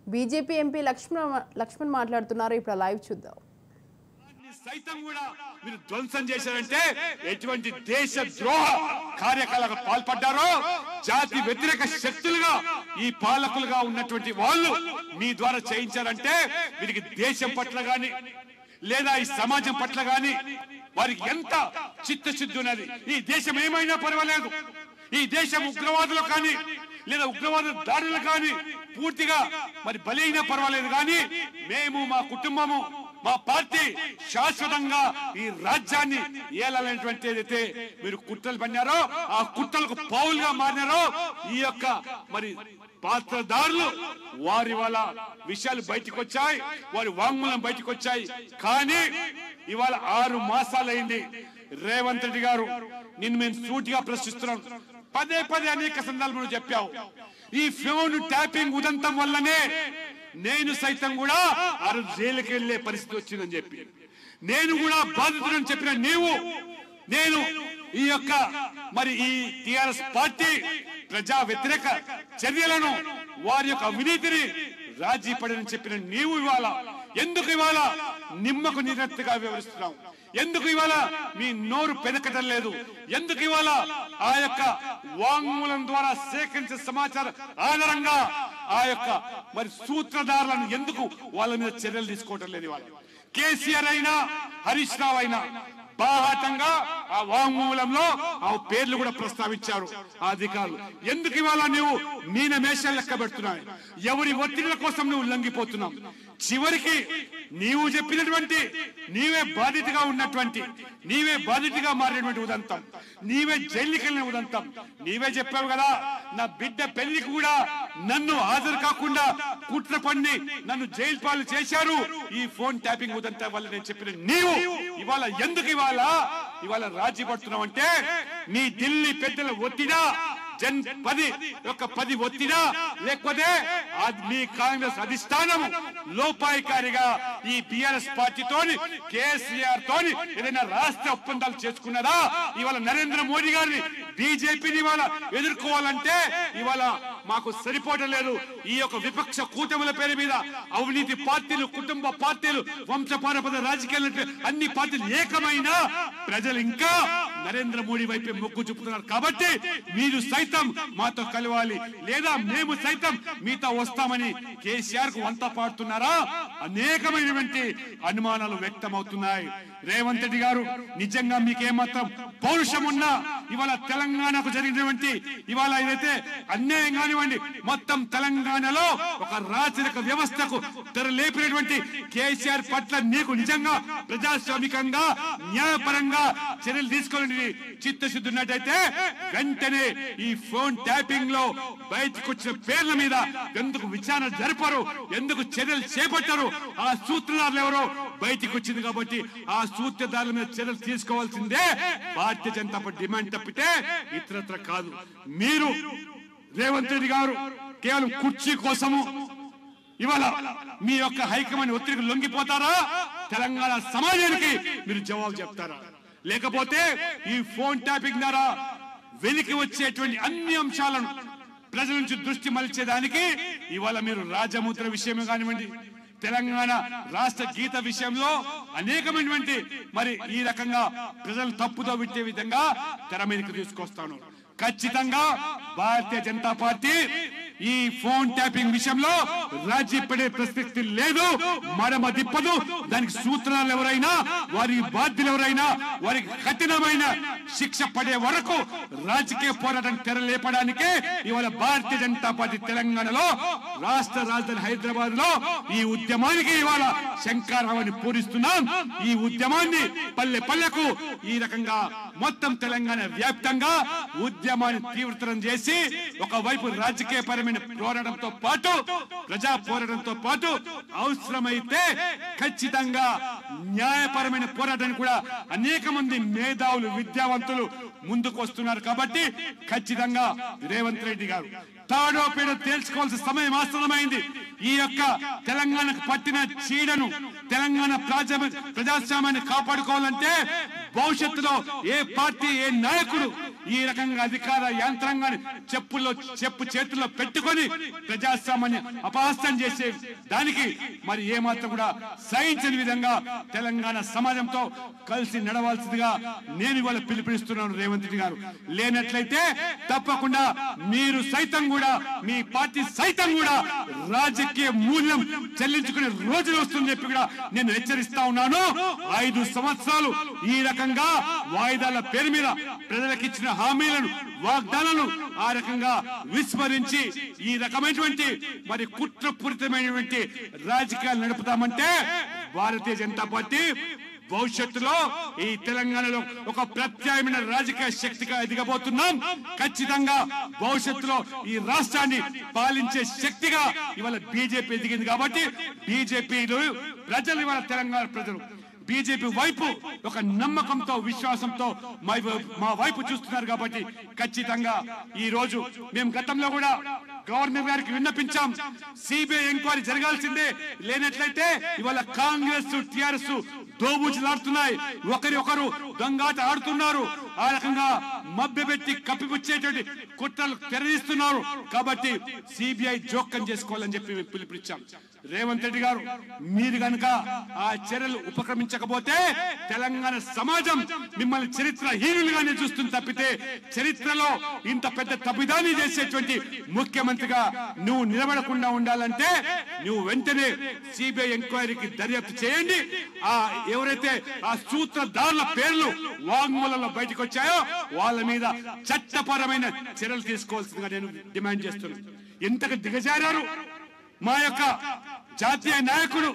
BJP MP Laxman Laxman మాట్లాడుతున్నారు ఇప్పుడు live చూద్దాం సైతం కూడా మీరు ధ్వంసం చేశారంటే ఎటువంటి దేశ ద్రోహ కార్యకలాపాలకు పాల్పడ్డారో జాతి వ్యతిరేక శక్తులుగా ఈ పాలకులుగా ఉన్నటువంటి వాళ్ళు మీ ద్వారా చేయించారంటే వీరికి దేశం పట్ల గాని లేదా ఈ సమాజం పట్ల గాని వారికి ఎంత చిత్తశుద్ధి ఉన్నది ఈ దేశం ఏమైనా పర్వాలేదు ఈ దేశం ఉగ్రవాదులు కానీ లేదా ఉగ్రవాద దాడులు కానీ పూర్తిగా మరి బలైనా పర్వాలేదు కానీ మేము మా కుటుంబము మా పార్టీ శాశ్వతంగా ఈ రాజ్యాన్ని ఏలాలనేటువంటి ఏదైతే మీరు కుట్రలు పన్నారో ఆ కుట్రలకు పౌలుగా మారినారో ఈ యొక్క మరి పాత్రదారులు వారి వాళ్ళ విషయాలు బయటకు వచ్చాయి వారి వాంగ్మూలం బయటకు వచ్చాయి కానీ ఇవాళ ఆరు మాసాలైంది రేవంత్ రెడ్డి గారు నిన్ను మేము సూటిగా ప్రశ్నిస్తున్నాం పదే పదే అనేక సందర్భాలు చెప్పావు ఈ ఫోన్ ట్యాపింగ్ ఉదంతం వల్లనే నేను సైతం కూడా ఆ రోజు జైలుకి వెళ్లే పరిస్థితి వచ్చిందని చెప్పి నేను కూడా బాధితుడని చెప్పిన నీవు నేను ఈ యొక్క మరి ఈ టిఆర్ఎస్ పార్టీ ప్రజా వ్యతిరేక చర్యలను వారి యొక్క అవినీతిని రాజీ పడని చెప్పిన నీవు ఇవాళ ఎందుకు ఇవాళ నిమ్మకు నిరత్తుగా వివరిస్తున్నావు ఎందుకు ఇవాళ మీ నోరు పెనకటం లేదు ఎందుకు ఇవాళ ఆ యొక్క వాంగ్మూలం ద్వారా సేకరించిన సమాచారం ఆధారంగా ఆ యొక్క మరి సూత్రధారులను ఎందుకు వాళ్ళ మీద చర్యలు తీసుకోవటం లేదు ఇవాళ కేసీఆర్ అయినా హరీష్ రావు అయినా బాహాటంగా ఆ వాంగ్మూలంలో ఆ పేర్లు కూడా ప్రస్తావించారు ఆ అధికారులు ఎందుకు ఇవాళ నువ్వు మీన మేషాలు లెక్క పెడుతున్నావు ఎవరి ఒత్తిడిల కోసం నువ్వు లొంగిపోతున్నావు చివరికి నీవు చెప్పినటువంటి నీవే బాధితగా ఉన్నటువంటి నీవే బాధితగా మారినటువంటి ఉదంతం నీవే జైలుకి వెళ్ళిన ఉదంతం నీవే చెప్పావు కదా నా బిడ్డ పెళ్లికి కూడా నన్ను హాజరు కాకుండా కుట్ర పండి నన్ను జైలు పాలు చేశారు ఈ ఫోన్ ట్యాపింగ్ ఉదంతం వల్ల నేను చెప్పిన నీవు ఇవాళ ఎందుకు ఇవాళ ఇవాళ రాజీ పడుతున్నావు అంటే మీ ఢిల్లీ పెద్దల ఒత్తిడా జన్ పది యొక్క పది ఒత్తిడా లేకపోతే అది మీ కాంగ్రెస్ అధిష్టానం లోపాయికారిగా ఈ బిఆర్ఎస్ పార్టీతోని కేసీఆర్ తోని ఏదైనా రాష్ట్ర ఒప్పందాలు చేసుకున్నదా ఇవాళ నరేంద్ర మోడీ గారిని బీజేపీని ఇవాళ ఎదుర్కోవాలంటే ఇవాళ మాకు సరిపోవటం లేదు ఈ యొక్క విపక్ష కూటముల పేరు మీద అవినీతి పార్టీలు కుటుంబ పార్టీలు వంశపారపద రాజకీయాలు అన్ని పార్టీలు ఏకమైనా ప్రజలు ఇంకా నరేంద్ర మోడీ వైపే మొగ్గు చూపుతున్నారు కాబట్టి మీరు సైతం మాతో కలవాలి లేదా మేము సైతం మీతో వస్తామని కేసీఆర్ కు వంత పాడుతున్నారా అనేకమైనటువంటి అనుమానాలు వ్యక్తమవుతున్నాయి రేవంత్ రెడ్డి గారు నిజంగా మీకేమాత్రం పౌరుషం ఉన్నా ఇవాళ తెలంగాణకు జరిగినటువంటి ఇవాళ ఏదైతే అన్యాయం కానివ్వండి మొత్తం తెలంగాణలో ఒక రాచరిక వ్యవస్థకు తెరలేపినటువంటి కేసీఆర్ పట్ల నీకు నిజంగా ప్రజాస్వామికంగా న్యాయపరంగా చర్యలు తీసుకోవాలని చిత్తశుద్ధి ఉన్నట్టయితే వెంటనే ఈ ఫోన్ ట్యాపింగ్ లో బయటకు వచ్చిన పేర్ల మీద ఎందుకు విచారణ జరపరు ఎందుకు చర్యలు చేపట్టరు ఆ సూత్రధారులు ఎవరో బయటికి వచ్చింది కాబట్టి ఆ సూత్రధారుల మీద చర్యలు తీసుకోవాల్సిందే భారతీయ జనతా పార్టీ డిమాండ్ తప్పితే ఇతరత్ర కాదు మీరు రేవంత్ రెడ్డి గారు కేవలం కుర్చీ కోసము ఇవాళ మీ యొక్క హైకమాండ్ ఒత్తిడికి లొంగిపోతారా తెలంగాణ సమాజానికి మీరు జవాబు చెప్తారా లేకపోతే ఈ ఫోన్ ట్యాపింగ్ ద్వారా వెలికి వచ్చేటువంటి అన్ని అంశాలను ప్రజల నుంచి దృష్టి మలిచేదానికి ఇవాళ మీరు రాజముద్ర విషయమే కానివ్వండి తెలంగాణ రాష్ట్ర గీత విషయంలో అనేకమైనటువంటి మరి ఈ రకంగా ప్రజలు తప్పుదో పెట్టే విధంగా తెర మీదకి తీసుకొస్తాను ఖచ్చితంగా భారతీయ జనతా పార్టీ ఈ ఫోన్ ట్యాపింగ్ విషయంలో రాజీ పడే ప్రసక్తి లేదు మడమ తిప్పదు దానికి సూత్రాలు ఎవరైనా వారి బాధ్యులు ఎవరైనా వారికి కఠినమైన శిక్ష పడే వరకు రాజకీయ పోరాటం తెరలేపడానికే ఇవాళ భారతీయ జనతా పార్టీ తెలంగాణలో రాష్ట్ర రాజధాని హైదరాబాద్ లో ఈ ఉద్యమానికి ఇవాళ శంకారావాన్ని పూరిస్తున్నాం ఈ ఉద్యమాన్ని పల్లె పల్లెకు ఈ రకంగా మొత్తం తెలంగాణ వ్యాప్తంగా ఉద్యమాన్ని తీవ్రతరం చేసి ఒకవైపు రాజకీయ పరమైన పోరాటంతో పాటు ప్రజా పోరాటంతో పాటు అవసరమైతే ఖచ్చితంగా న్యాయపరమైన పోరాటాన్ని కూడా అనేక మంది మేధావులు విద్యావంతులు ముందుకు వస్తున్నారు కాబట్టి ఖచ్చితంగా రేవంత్ రెడ్డి గారు తాడో పేడో తేల్చుకోవాల్సిన సమయం ఆసన్నమైంది ఈ యొక్క తెలంగాణకు పట్టిన చీడను తెలంగాణ ప్రజా ప్రజాస్వామ్యాన్ని కాపాడుకోవాలంటే భవిష్యత్తులో ఏ పార్టీ ఏ నాయకుడు ఈ రకంగా అధికార యంత్రాంగాన్ని చెప్పుల్లో చెప్పు చేతుల్లో పెట్టుకొని ప్రజాస్వామ్యాన్ని అపహాస్యం చేసే దానికి మరి ఏమాత్రం కూడా సహించని విధంగా తెలంగాణ సమాజంతో కలిసి నడవాల్సిందిగా నేను ఇవాళ పిలుపునిస్తున్నాను రేవంత్ రెడ్డి గారు లేనట్లయితే తప్పకుండా మీరు సైతం కూడా మీ పార్టీ సైతం కూడా రాజకీయ మూల్యం చెల్లించుకునే రోజులు వస్తుందని చెప్పి కూడా నేను హెచ్చరిస్తా ఉన్నాను ఐదు సంవత్సరాలు ఈ రకంగా వాయిదాల పేరు మీద ప్రజలకు ఇచ్చిన హామీలను వాగ్దానాలను ఆ రకంగా విస్మరించి ఈ రకమైనటువంటి మరి కుట్రపూరితమైనటువంటి రాజకీయాలు నడుపుతామంటే భారతీయ జనతా పార్టీ భవిష్యత్తులో ఈ తెలంగాణలో ఒక ప్రత్యామ్నాయ రాజకీయ శక్తిగా ఎదిగబోతున్నాం ఖచ్చితంగా భవిష్యత్తులో ఈ రాష్ట్రాన్ని పాలించే శక్తిగా ఇవాళ బీజేపీ ఎదిగింది కాబట్టి బీజేపీలు ప్రజలు ఇవాళ తెలంగాణ ప్రజలు బీజేపీ వైపు ఒక నమ్మకంతో విశ్వాసంతో మా వైపు- మా వైపు చూస్తున్నారు కాబట్టి ఖచ్చితంగా ఈ రోజు మేము గతంలో కూడా గవర్నర్ గారికి విన్నపించాం సిబిఐ ఎంక్వైరీ జరగాల్సిందే లేనట్లయితే ఇవాళ కాంగ్రెస్ టిఆర్ఎస్ దోబూచులాడుతున్నాయి ఒకరి ఒకరు దొంగాట ఆడుతున్నారు ఆ రకంగా మభ్యపెట్టి కప్పిపుచ్చేటువంటి కుట్రలు తెరదీస్తున్నారు కాబట్టి సిబిఐ జోక్యం చేసుకోవాలని చెప్పి మేము పిలుపునిచ్చాం రేవంత్ రెడ్డి గారు మీరు గనుక ఆ చర్యలు ఉపక్రమించకపోతే తెలంగాణ సమాజం మిమ్మల్ని చరిత్ర హీనులుగానే చూస్తుంది తప్పితే చరిత్రలో ఇంత పెద్ద తప్పిదాన్ని చేసేటువంటి ముఖ్యమంత్రిగా నువ్వు నిలబడకుండా ఉండాలంటే నువ్వు వెంటనే సిబిఐ ఎంక్వైరీకి దర్యాప్తు చేయండి ఆ ఎవరైతే ఆ సూత్రధారుల పేర్లు వాంగ్మూలంలో బయటకు వచ్చాయో వాళ్ళ మీద చట్టపరమైన చర్యలు తీసుకోవాల్సిందిగా నేను డిమాండ్ చేస్తున్నాను ఎంతగా దిగజారారు మా యొక్క జాతీయ నాయకుడు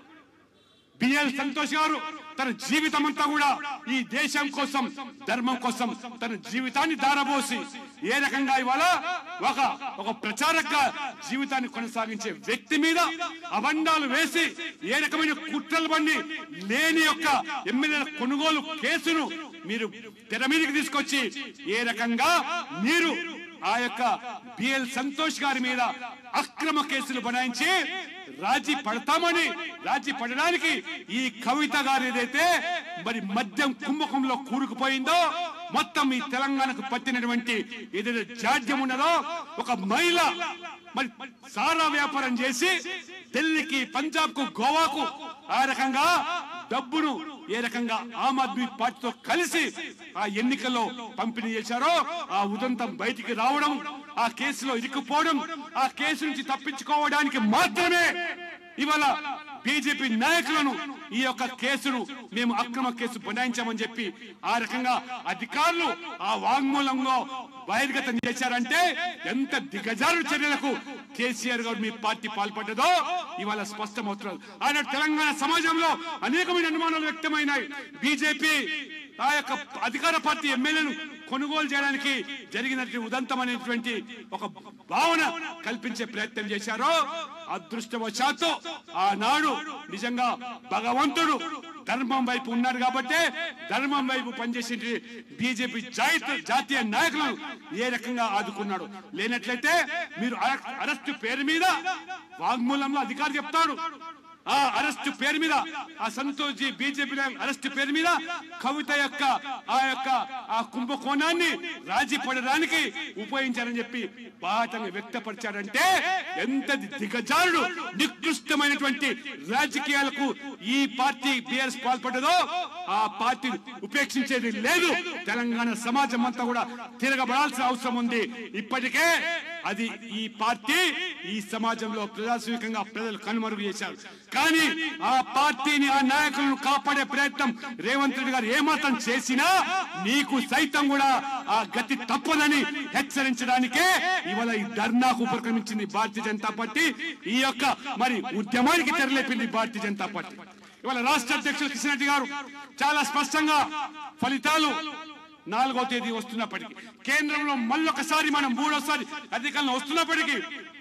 బిఎల్ సంతోష్ గారు తన జీవితం అంతా కూడా ఈ దేశం కోసం ధర్మం కోసం తన జీవితాన్ని దారబోసి ఏ రకంగా ఇవాళ ఒక ఒక ప్రచారక జీవితాన్ని కొనసాగించే వ్యక్తి మీద అబండాలు వేసి ఏ రకమైన కుట్రలు బండి లేని యొక్క ఎమ్మెల్యేల కొనుగోలు కేసును మీరు తెర మీదకి తీసుకొచ్చి ఏ రకంగా మీరు ఆ యొక్క బిఎల్ సంతోష్ గారి మీద అక్రమ కేసులు బనాయించి రాజీ పడతామని రాజీ పడడానికి ఈ కవిత గారు ఏదైతే మరి మద్యం కుంభకంలో కూరుకుపోయిందో మొత్తం ఈ తెలంగాణకు పట్టినటువంటి ఏదైతే జాడ్యం ఉన్నదో ఒక మహిళ మరి సారా వ్యాపారం చేసి ఢిల్లీకి పంజాబ్ కు గోవాకు ఆ రకంగా డబ్బును ఏ రకంగా ఆమ్ ఆద్మీ పార్టీతో కలిసి ఆ ఎన్నికల్లో పంపిణీ చేశారో ఆ ఉదంతం బయటికి రావడం ఆ కేసులో ఇరుక్కుపోవడం ఆ కేసు నుంచి తప్పించుకోవడానికి మాత్రమే ఇవాళ బీజేపీ నాయకులను ఈ యొక్క కేసును మేము అక్రమ కేసు బనాయించామని చెప్పి ఆ రకంగా అధికారులు ఆ వాంగ్మూలంలో బహిర్గతం చేశారంటే ఎంత దిగజారు చర్యలకు కేసీఆర్ గారు మీ పార్టీ పాల్పడ్డదో ఇవాళ స్పష్టమవుతున్నారు ఆయన తెలంగాణ సమాజంలో అనేకమైన అనుమానాలు వ్యక్తమైనాయి బీజేపీ ఆ యొక్క అధికార పార్టీ ఎమ్మెల్యేను కొనుగోలు చేయడానికి జరిగినటువంటి ఉదంతం అనేటువంటి ఒక భావన కల్పించే ప్రయత్నం చేశారో అదృష్టవశాత్తు ఆనాడు నిజంగా భగవంతుడు ధర్మం వైపు ఉన్నారు కాబట్టి ధర్మం వైపు పనిచేసే బీజేపీ జాతీయ నాయకులను ఏ రకంగా ఆదుకున్నాడు లేనట్లయితే మీరు అరె- అరెస్టు పేరు మీద వాగ్మూలంలో అధికారి చెప్తాడు ఆ అరెస్ట్ పేరు మీద ఆ సంతోష్ జీ బీజేపీ అరెస్ట్ పేరు మీద కవిత యొక్క ఆ యొక్క ఆ కుంభకోణాన్ని రాజీ పడడానికి ఉపయోగించారని చెప్పి బాటంగా వ్యక్తపరిచాడంటే ఎంత దిగజారుడు నికృష్టమైనటువంటి రాజకీయాలకు ఈ పార్టీ బిఆర్ఎస్ పాల్పడ్డదో ఆ పార్టీ ఉపేక్షించేది లేదు తెలంగాణ సమాజం అంతా కూడా తిరగబడాల్సిన అవసరం ఉంది ఇప్పటికే అది ఈ పార్టీ ఈ సమాజంలో ప్రజాస్వామికంగా ప్రజలు కనుమరుగు చేశారు కానీ ఆ పార్టీని ఆ నాయకులను కాపాడే ప్రయత్నం రేవంత్ రెడ్డి గారు ఏమాత్రం చేసినా నీకు సైతం కూడా ఆ గతి తప్పదని హెచ్చరించడానికే ఇవాళ ఈ ధర్నాకు ఉపక్రమించింది భారతీయ జనతా పార్టీ ఈ యొక్క మరి ఉద్యమానికి తెరలేపింది భారతీయ జనతా పార్టీ ఇవాళ రాష్ట్ర అధ్యక్షులు కిషన్ రెడ్డి గారు చాలా స్పష్టంగా ఫలితాలు నాలుగో తేదీ వస్తున్నప్పటికీ కేంద్రంలో మళ్ళొకసారి మనం మూడోసారి అధికారంలో వస్తున్నప్పటికీ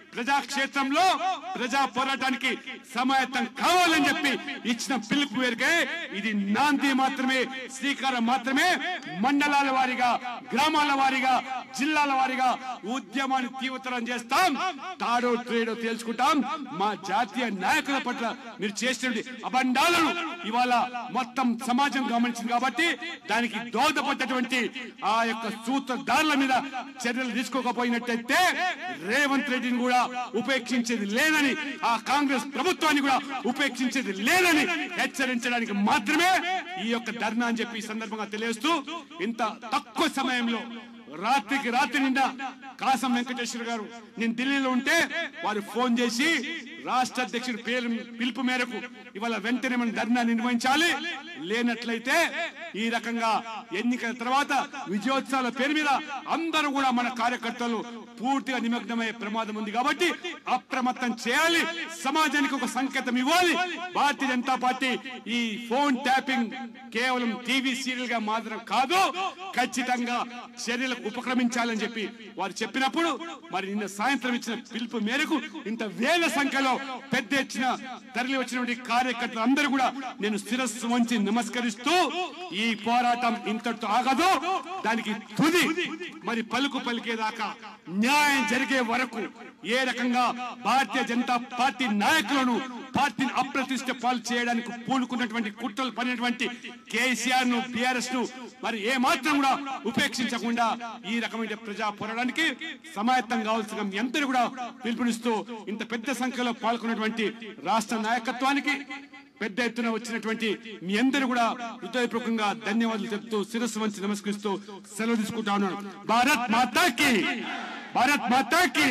ప్రజాక్షేత్రంలో ప్రజా పోరాటానికి సమాయత్తం కావాలని చెప్పి ఇచ్చిన పిలుపు మేరకే ఇది నాంది మాత్రమే శ్రీకారం మాత్రమే మండలాల వారీగా గ్రామాల వారీగా జిల్లాల వారీగా ఉద్యమాన్ని తీవ్రతరం చేస్తాం తాడో ట్రేడో తేల్చుకుంటాం మా జాతీయ నాయకుల పట్ల మీరు చేసినటువంటి అబండాలను ఇవాళ మొత్తం సమాజం గమనించింది కాబట్టి దానికి దోహదపడ్డటువంటి ఆ యొక్క సూత్రధారుల మీద చర్యలు తీసుకోకపోయినట్టయితే రేవంత్ రెడ్డిని కూడా ఉపేక్షించేది లేదని ఆ కాంగ్రెస్ ప్రభుత్వాన్ని కూడా ఉపేక్షించేది లేదని హెచ్చరించడానికి మాత్రమే ఈ యొక్క ధర్నా అని చెప్పి ఈ సందర్భంగా తెలియజేస్తూ ఇంత తక్కువ సమయంలో రాత్రికి రాత్రి నిండా కాసం వెంకటేశ్వర గారు నేను ఢిల్లీలో ఉంటే వారు ఫోన్ చేసి రాష్ట్ర అధ్యక్షుడి పేరు పిలుపు మేరకు ఇవాళ వెంటనే మనం ధర్నా నిర్వహించాలి లేనట్లయితే ఈ రకంగా ఎన్నికల తర్వాత విజయోత్సవాల పేరు మీద అందరూ కూడా మన కార్యకర్తలు పూర్తిగా నిమగ్నమయ్యే ప్రమాదం ఉంది కాబట్టి అప్రమత్తం చేయాలి సమాజానికి ఒక సంకేతం ఇవ్వాలి భారతీయ జనతా పార్టీ ఈ ఫోన్ ట్యాపింగ్ కేవలం టీవీ సీరియల్ గా మాత్రం కాదు ఖచ్చితంగా చర్యలకు ఉపక్రమించాలని చెప్పి వారు చెప్పినప్పుడు మరి నిన్న సాయంత్రం ఇచ్చిన పిలుపు మేరకు ఇంత వేల సంఖ్యలో పెద్ద ఎత్తున తరలి వచ్చినటువంటి కార్యకర్తలు అందరూ కూడా నేను శిరస్సు వంచి నమస్కరిస్తూ ఈ పోరాటం ఇంతటితో ఆగదు దానికి తుది మరి పలుకు పలికేదాకా న్యాయం జరిగే వరకు ఏ రకంగా భారతీయ జనతా పార్టీ నాయకులను పార్టీని అప్రతిష్ట పాలు చేయడానికి పూనుకున్నటువంటి కుట్రలు పడినటువంటి కేసీఆర్ ను బిఆర్ఎస్ ను మరి ఏ మాత్రం కూడా ఉపేక్షించకుండా ఈ రకమైన ప్రజా పోరాటానికి సమాయత్తం కావాల్సిన మీ అందరూ కూడా పిలుపునిస్తూ ఇంత పెద్ద సంఖ్యలో పాల్గొన్నటువంటి రాష్ట్ర నాయకత్వానికి పెద్ద ఎత్తున వచ్చినటువంటి మీ అందరూ కూడా హృదయపూర్వకంగా ధన్యవాదాలు చెప్తూ శిరస్సు వంచి నమస్కరిస్తూ సెలవు తీసుకుంటా ఉన్నాను భారత్ మాతాకి భారత్ మాతాకి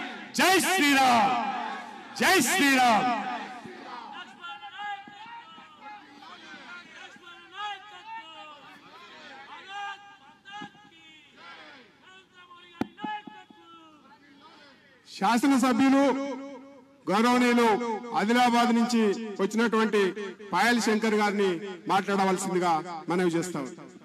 జై శ్రీరామ్ జై శ్రీరామ్ శాసనసభ్యులు గౌరవనీయులు ఆదిలాబాద్ నుంచి వచ్చినటువంటి పాయల్ శంకర్ గారిని మాట్లాడవలసిందిగా మనవి చేస్తాం